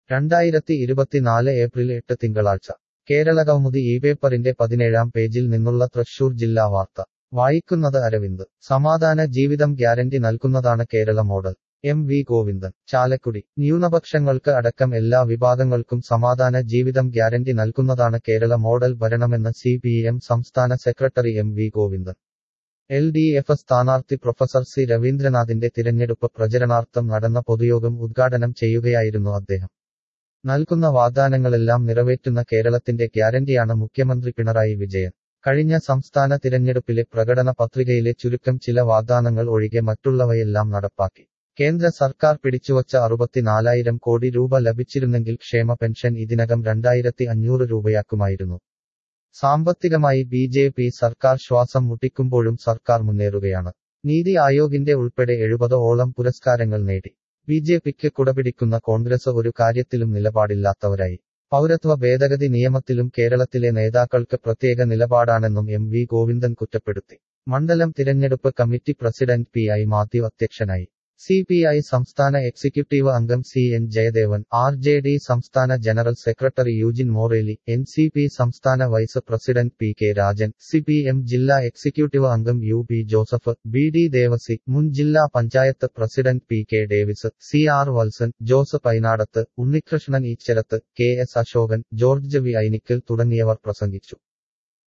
രണ്ടായിരത്തി ഇരുപത്തിനാല് ഏപ്രിൽ എട്ട് തിങ്കളാഴ്ച കേരളകൗമുദി ഈ പേപ്പറിന്റെ പതിനേഴാം പേജിൽ നിന്നുള്ള തൃശൂർ ജില്ലാ വാർത്ത വായിക്കുന്നത് അരവിന്ദ് സമാധാന ജീവിതം ഗ്യാരണ്ടി നൽകുന്നതാണ് Kerala model M V Govindan Chalakudy ന്യൂനപക്ഷങ്ങൾക്ക് അടക്കം എല്ലാ വിഭാഗങ്ങൾക്കും സമാധാന ജീവിതം ഗ്യാരണ്ടി നൽകുന്നതാണ് കേരള മോഡൽ ഭരണമെന്ന് സി പി എം സംസ്ഥാന സെക്രട്ടറി M V Govindan L D F സ്ഥാനാർത്ഥി പ്രൊഫസർ സി രവീന്ദ്രനാഥിന്റെ തിരഞ്ഞെടുപ്പ് പ്രചരണാർത്ഥം നടന്ന പൊതുയോഗം ഉദ്ഘാടനം ചെയ്യുകയായിരുന്നു അദ്ദേഹം നൽകുന്ന വാഗ്ദാനങ്ങളെല്ലാം നിറവേറ്റുന്ന കേരളത്തിന്റെ ഗ്യാരണ്ടിയാണ് മുഖ്യമന്ത്രി പിണറായി വിജയൻ കഴിഞ്ഞ സംസ്ഥാന തിരഞ്ഞെടുപ്പിലെ പ്രകടന പത്രികയിലെ ചുരുക്കം ചില വാഗ്ദാനങ്ങൾ ഒഴികെ മറ്റുള്ളവയെല്ലാം നടപ്പാക്കി കേന്ദ്ര സർക്കാർ പിടിച്ചുവച്ച അറുപത്തിനാലായിരം കോടി രൂപ ലഭിച്ചിരുന്നെങ്കിൽ ക്ഷേമ പെൻഷൻ ഇതിനകം രണ്ടായിരത്തി അഞ്ഞൂറ് രൂപയാക്കുമായിരുന്നു സാമ്പത്തികമായി ബി ജെ പി സർക്കാർ ശ്വാസം മുട്ടിക്കുമ്പോഴും സർക്കാർ മുന്നേറുകയാണ് നീതി ആയോഗിന്റെ ഉൾപ്പെടെ എഴുപത് ഓളം പുരസ്കാരങ്ങൾ നേടി ബി ജെ പിക്ക് കുടപിടിക്കുന്ന കോൺഗ്രസ് ഒരു കാര്യത്തിലും നിലപാടില്ലാത്തവരായി പൗരത്വ ഭേദഗതി നിയമത്തിലും കേരളത്തിലെ നേതാക്കൾക്ക് പ്രത്യേക നിലപാടാണെന്നും എം വി ഗോവിന്ദൻ കുറ്റപ്പെടുത്തി മണ്ഡലം തിരഞ്ഞെടുപ്പ് committee president P I Mathew അധ്യക്ഷനായി സി പി ഐ സംസ്ഥാന എക്സിക്യൂട്ടീവ് അംഗം C N Jayadevan R J D സംസ്ഥാന general secretary Eugene Morelli N C P സംസ്ഥാന vice president P K Rajan C P M ജില്ലാ എക്സിക്യൂട്ടീവ് അംഗം U P Joseph B D Devassy മുൻ ജില്ലാ panchayat president P K Davis C R Valsan Jose Painadath Unnikrishnan Eecharath K S Ashokan George V Ainikkal തുടങ്ങിയവർ പ്രസംഗിച്ചു